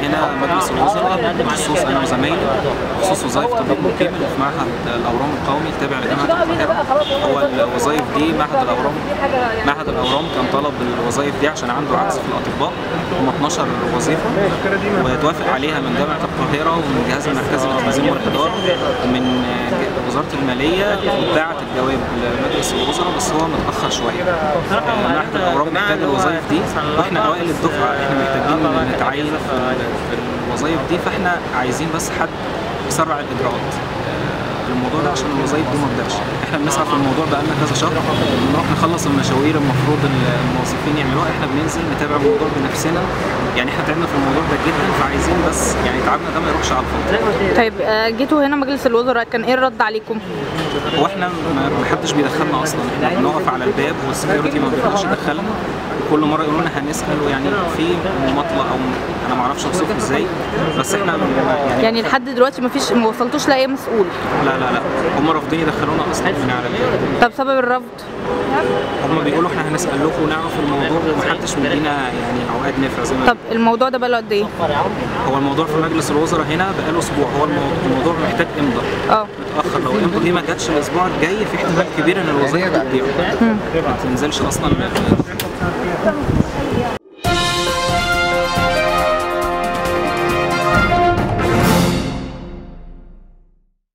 هنا مجلس الوزراء بخصوص انا وزمايلي بخصوص وظائف طبيب مقيم اللي في معهد الاورام القومي التابع لجامعه القاهره هو الوظائف دي معهد الاورام معهد الاورام كان طلب الوظائف دي عشان عنده عجز في الاطباء هم 12 وظيفه وتوافق عليها من جامعه القاهره ومن الجهاز المركزي للتنظيم والاداره ومن آه، وزاره الماليه وبعت الجواب لمجلس الوزراء بس هو متاخر شويه آه، معهد الاورام محتاج الوظائف دي واحنا اوائل الدفعه احنا محتاجين نتعين في في الوظائف دي فاحنا عايزين بس حد يسرع الاجراءات آه، الموضوع ده عشان الوظائف دي ما تضيعش احنا بنسعى في الموضوع بقالنا كذا شهر بنروح نخلص المشاوير المفروض الموظفين يعملوها احنا بننزل نتابع الموضوع بنفسنا يعني احنا تعبنا في الموضوع ده جدا فعايزين بس يعني تعبنا ده ما يروحش على الفاضي طيب آه، جيتوا هنا مجلس الوزراء كان ايه الرد عليكم؟ هو احنا ما ما حدش بيدخلنا اصلا احنا بنقف على الباب والسكيورتي ما بيرضاش يدخلنا وكل مره يقولوا لنا هنسال يعني في مماطله او انا ما اعرفش اوصفه ازاي بس احنا يعني, يعني لحد دلوقتي ما فيش ما وصلتوش لاي مسؤول لا لا لا هم رافضين يدخلونا اصلا من على الباب طب سبب الرفض؟ هم بيقولوا احنا هنسال لكم ونعرف الموضوع ومحدش مدينا يعني اوقات نفع زي ما طب الموضوع ده بقاله قد ايه؟ هو الموضوع في مجلس الوزراء هنا بقاله اسبوع هو الموضوع, الموضوع محتاج امضاء اه متاخر لو الامضاء دي ما جاتش الاسبوع الجاي في احتمال كبير ان الوظيفه تضيع ما تنزلش اصلا